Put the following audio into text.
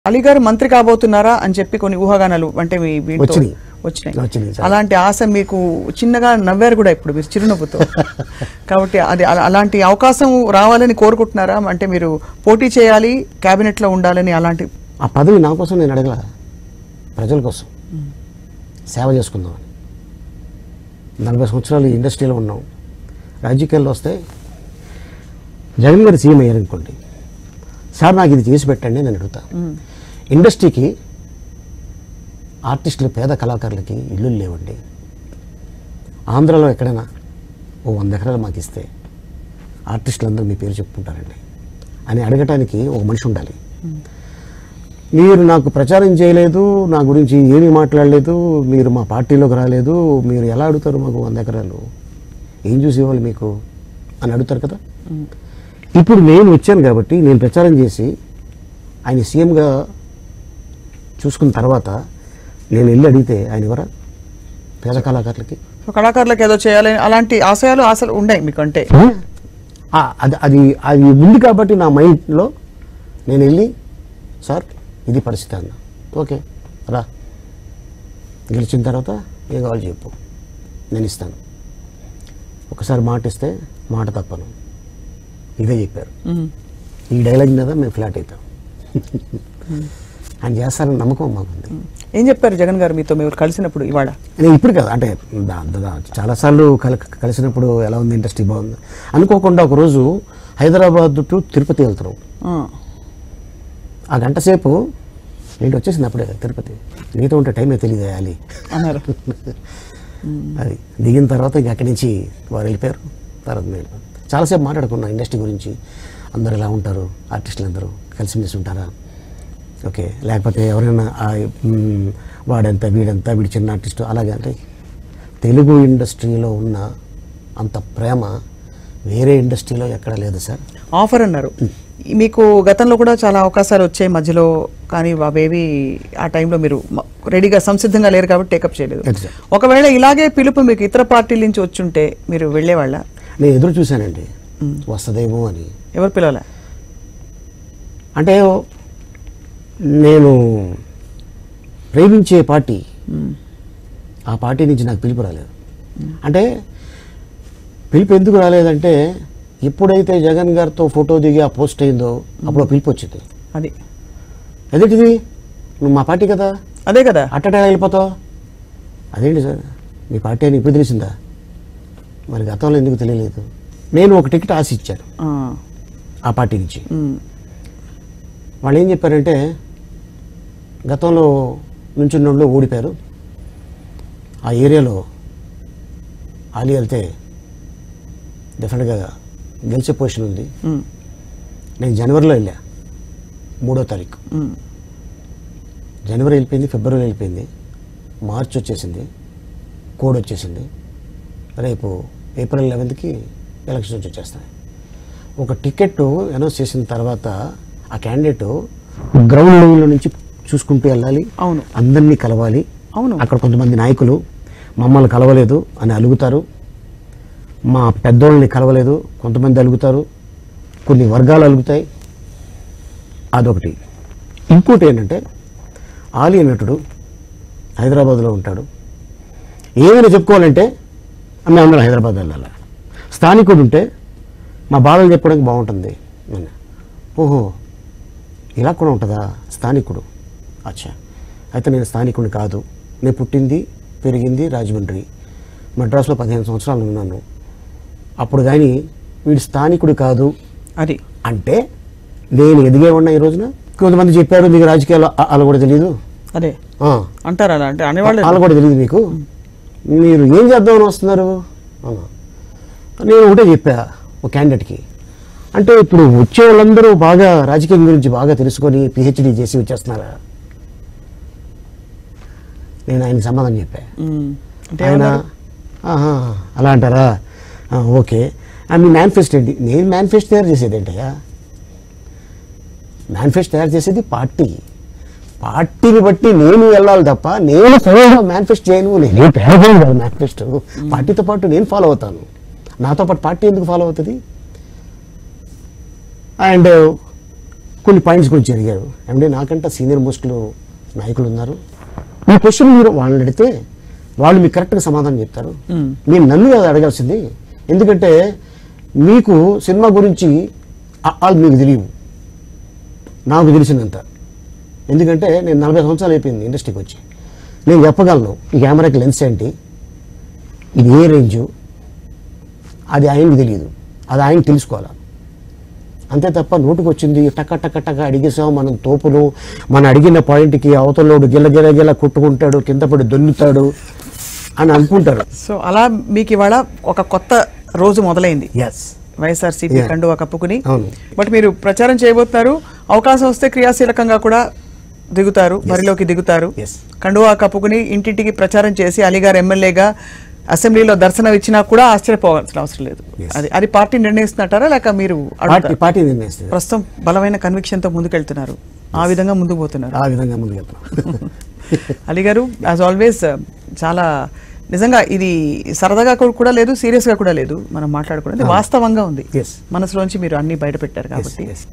అలీ గారు మంత్రి కాబోతున్నారా అని చెప్పి కొన్ని ఊహాగానాలు అంటే మీ వీటితో వచ్చినాయి. వచ్చినాయి వచ్చినాయి చాలా. అలాంటి ఆశ మీకు చిన్నగా నవ్వారు కూడా ఇప్పుడు మీరు చిరునవ్వుతో కాబట్టి అది అలా- అలాంటి అవకాశం రావాలని కోరుకుంటున్నారా అంటే మీరు పోటీ చేయాలి కేబినెట్ లో ఉండాలని అలాంటి ఆ పదవి నా కోసం నేను అడగల ప్రజల కోసం సేవ చేసుకుందామని నలభై సంవత్సరాలు ఈ ఇండస్ట్రీలో ఉన్నాం రాజకీయాల్లో వస్తే జగన్ గారు సీఎం అయ్యారనుకోండి సార్ నాకు ఇది చేసి పెట్టండి నేను అడుగుతా ఇండస్ట్రీకి ఆర్టిస్టులు పేద కళాకారులకి ఇల్లు లేవండి ఆంధ్రాలో ఎక్కడైనా ఓ వంద ఎకరాలు మాకు ఇస్తే ఆర్టిస్టులు అందరూ మీ పేరు చెప్పుకుంటారండి అని అడగటానికి ఒక మనిషి ఉండాలి మీరు నాకు ప్రచారం చేయలేదు నా గురించి ఏమీ మాట్లాడలేదు మీరు మా పార్టీలోకి రాలేదు మీరు ఎలా అడుగుతారు మాకు వంద ఎకరాలు ఏం చూసి ఇవ్వాలి మీకు అని అడుగుతారు కదా ఇప్పుడు నేను వచ్చాను కాబట్టి నేను ప్రచారం చేసి ఆయన సీఎంగా చూసుకున్న తర్వాత నేను వెళ్ళి అడిగితే ఆయన ఎవరా పేద కళాకారులకి సో కళాకారులకు ఏదో చేయాలని అలాంటి ఆశయాలు ఆశలు ఉన్నాయి మీకు అంటే ఆ, అది అది అది ఉంది కాబట్టి నా మైండ్లో నేను వెళ్ళి సార్ ఇది పరిస్థితి అన్న ఓకే రా గెలిచిన తర్వాత ఏం కావాలి చెప్పు నేను ఇస్తాను ఒకసారి మాట ఇస్తే మాట తప్పను ఇదే చెప్పారు మ్మ్. ఈ డైలాగ్ మీద మేము ఫ్లాట్ అయిపోయాం ఆయన చేస్తారని నమ్మకం మాకుంది ఏం చెప్పారు జగన్ గారు మీతో మీరు కలిసినప్పుడు ఇవాళ నేను ఇప్పుడు కదా అంటే దా- దా- చాలాసార్లు కల కలిసినప్పుడు ఎలా ఉంది ఇండస్ట్రీ బాగుంది అనుకోకుండా ఒకరోజు హైదరాబాద్ టు తిరుపతి వెళ్తున్నాం ఆ, ఆ గంట సేపు ఏంటి వచ్చేసింది అప్పుడే తిరుపతి నీతో ఉంటే టైమే తెలియదు అలి అన్నారు అది దిగిన తర్వాత ఇంక అక్కడి నుంచి వారు వెళ్ళిపోయారు తర్వాత నేను వెళ్ళిపోయాను. చాలాసేపు మాట్లాడుకున్నాం ఇండస్ట్రీ గురించి అందరు ఎలా ఉంటారు ఆర్టిస్టులు అందరూ కలిసిమెలిసి ఉంటారా ఓకే లేకపోతే ఎవరైనా ఆ, మ్, వాడంత వీడంత వీడి చిన్న ఆర్టిస్టు అలాగే అంటే తెలుగు ఇండస్ట్రీలో ఉన్న అంత ప్రేమ వేరే ఇండస్ట్రీలో ఎక్కడ లేదు సార్ ఆఫర్ అన్నారు మీకు గతంలో కూడా చాలా అవకాశాలు వచ్చాయి మధ్యలో కానీ అవేవి ఆ టైంలో మీరు మ- రెడీగా సంసిద్ధంగా లేరు కాబట్టి టేకప్ చేయలేదు అది సార్. ఒకవేళ ఇలాగే పిలుపు మీకు ఇతర పార్టీల నుంచి వచ్చుంటే మీరు వెళ్ళేవాళ్ళ నేను ఎదురు చూశానండి వస్తుందేమో అని ఎవరు పిలవాల అంటే నేను ప్రేమించే పార్టీ ఆ పార్టీ నుంచి నాకు పిలుపు రాలేదు అంటే పిలుపు ఎందుకు రాలేదంటే ఎప్పుడైతే జగన్ గారితో ఫోటో దిగి ఆ పోస్ట్ అయిందో అప్పుడు ఆ పిలుపు వచ్చింది అది అదేంటిది నువ్వు మా పార్టీ కదా అదే కదా అట్టటా వెళ్ళిపోతావు అదేంటి సార్ మీ పార్టీ అని ఇప్పుడు తెలిసిందా మరి గతంలో ఎందుకు తెలియలేదు నేను ఒక టికెట్ ఆశ ఇచ్చాను ఆ, ఆ పార్టీ నుంచి ఉమ్, వాళ్ళు ఏం చెప్పారంటే గతంలో నుంచున్న వాళ్ళు ఓడిపోయారు ఆ ఏరియాలో ఆలి వెళ్తే డెఫినెట్గా గెలిచే పొజిషన్ ఉంది ఉమ్, నేను జనవరిలో వెళ్ళా మూడో తారీఖు ఉమ్, జనవరి వెళ్ళిపోయింది ఫిబ్రవరి వెళ్ళిపోయింది మార్చ్ వచ్చేసింది కోడ్ వచ్చేసింది రేపు ఏప్రిల్ లెవెన్త్కి ఎలక్షన్స్ వచ్చేస్తాయి ఒక టికెట్ అనౌన్స్ చేసిన తర్వాత ఆ క్యాండిడేట్ గ్రౌండ్ లెవెల్ నుంచి చూసుకుంటూ వెళ్ళాలి అవును అందరినీ కలవాలి అవును అక్కడ కొంతమంది నాయకులు మమ్మల్ని కలవలేదు అని అలుగుతారు మా పెద్దోళ్ళని కలవలేదు కొంతమంది అలుగుతారు కొన్ని వర్గాలు అలుగుతాయి అదొకటి ఇంకోటి ఏంటంటే ఆలి నటుడు హైదరాబాద్లో ఉంటాడు ఏమైనా చెప్పుకోవాలంటే మేము అందరం హైదరాబాద్ వెళ్ళాలి స్థానికుడు ఉంటే మా బాధలు చెప్పుకోవడానికి బాగుంటుంది అని. ఓహో ఇలా కూడా ఉంటుందా స్థానికుడు అచ్చా అయితే నేను స్థానికుడిని కాదు నేను పుట్టింది పెరిగింది రాజమండ్రి మద్రాసులో పదిహేను సంవత్సరాలు ఉన్నాను అప్పుడు కానీ వీడు స్థానికుడు కాదు అది అంటే నేను ఎదిగే ఉన్నా ఈ రోజున కొంతమంది చెప్పారు మీకు రాజకీయాలు అ- అలా కూడా తెలియదు అదే ఆ, అంటారు అలా అంటే అనేవాళ్ళు అలా కూడా తెలియదు మీకు మీరు ఏం చేద్దామని వస్తున్నారు అవునా నేను ఒకటే చెప్పా ఒక క్యాండిడేట్కి అంటే ఇప్పుడు వచ్చే వాళ్ళందరూ బాగా రాజకీయం గురించి బాగా తెలుసుకొని పిహెచ్డీ చేసి వచ్చేస్తున్నారా నేను ఆయనకి సమాధానం చెప్పా ఉమ్, అంటే ఆయన ఏమన్నారు? ఆహా, అలా అంటారా ఆ, ఓకే ఆ, మీ మేనిఫెస్టో ఏంటి నేను మేనిఫెస్టో తయారు చేసేది ఏంటయ్యా మేనిఫెస్టో తయారు చేసేది పార్టీ పార్టీని బట్టి నేను వెళ్ళాలి తప్ప నేను ఫోన్లో మేనిఫెస్టో చేయను నేను పేదవాడిని కాదు మేనిఫెస్టో పార్టీతో పాటు నేను ఫాలో అవుతాను నాతో పాటు పార్టీ ఎందుకు ఫాలో అవుతుంది అండ్ కొన్ని పాయింట్స్ గురించి అడిగారు అంటే నాకంటే సీనియర్ మోస్ట్లో నాయకులు ఉన్నారు ఈ క్వశ్చన్ మీరు వాళ్ళని అడిగితే వాళ్ళు మీకు కరెక్ట్గా సమాధానం చెప్తారు మీరు నన్ను కాదు అడగాల్సింది ఎందుకంటే మీకు సినిమా గురించి ఆ- వాళ్ళు మీకు తెలియవు నాకు తెలిసినంత ఎందుకంటే నేను నలభై సంవత్సరాలు అయిపోయింది ఇండస్ట్రీకి వచ్చి నేను చెప్పగలను ఈ కెమెరాకి లెన్స్ ఏంటి ఇది ఏ రేంజు అది ఆయనకి తెలియదు అది ఆయన తెలుసుకోవాలి అంతే తప్ప నోటుకు వచ్చింది టక టక టక అడిగేసాం మనం తోపులు మనం అడిగిన పాయింట్కి అవతలోడు గిల్ల గిల్ల గిల్ల కొట్టుకుంటాడు కింద పడి దొల్లుతాడు అని అనుకుంటారు సో అలా మీకు ఇవాళ ఒక కొత్త రోజు మొదలైంది ఎస్ వైఎస్ఆర్సీపీ Yeah. కండువా కప్పుకుని అవును. బట్ మీరు ప్రచారం చేయబోతున్నారు అవకాశం వస్తే క్రియాశీలకంగా కూడా దిగుతారు బరిలోకి దిగుతారు Yes. కండువా కప్పుకుని ఇంటింటికి ప్రచారం చేసి అలీగారు ఎమ్మెల్యేగా అసెంబ్లీలో దర్శనం ఇచ్చినా కూడా ఆశ్చర్యపోవాల్సిన అవసరం లేదు Yes. అది అది పార్టీ నిర్ణయిస్తున్నట్టారా లేక మీరు పార్టీ అడుగుతారా? పార్టీ నిర్ణయిస్తుంది ప్రస్తుతం బలమైన కన్విక్షన్ తో ముందుకెళ్తున్నారు ఆ విధంగా ముందుకు పోతున్నారు ఆ విధంగా ముందుకెళ్తాం అలీ గారు యాజ్ ఆల్వేస్ చాలా నిజంగా ఇది సరదాగా కూ- కూడా లేదు సీరియస్ గా కూడా లేదు మనం మాట్లాడుకున్నది వాస్తవంగా ఉంది Yes. మనసులోంచి మీరు అన్ని బయట పెట్టారు కాబట్టి yes.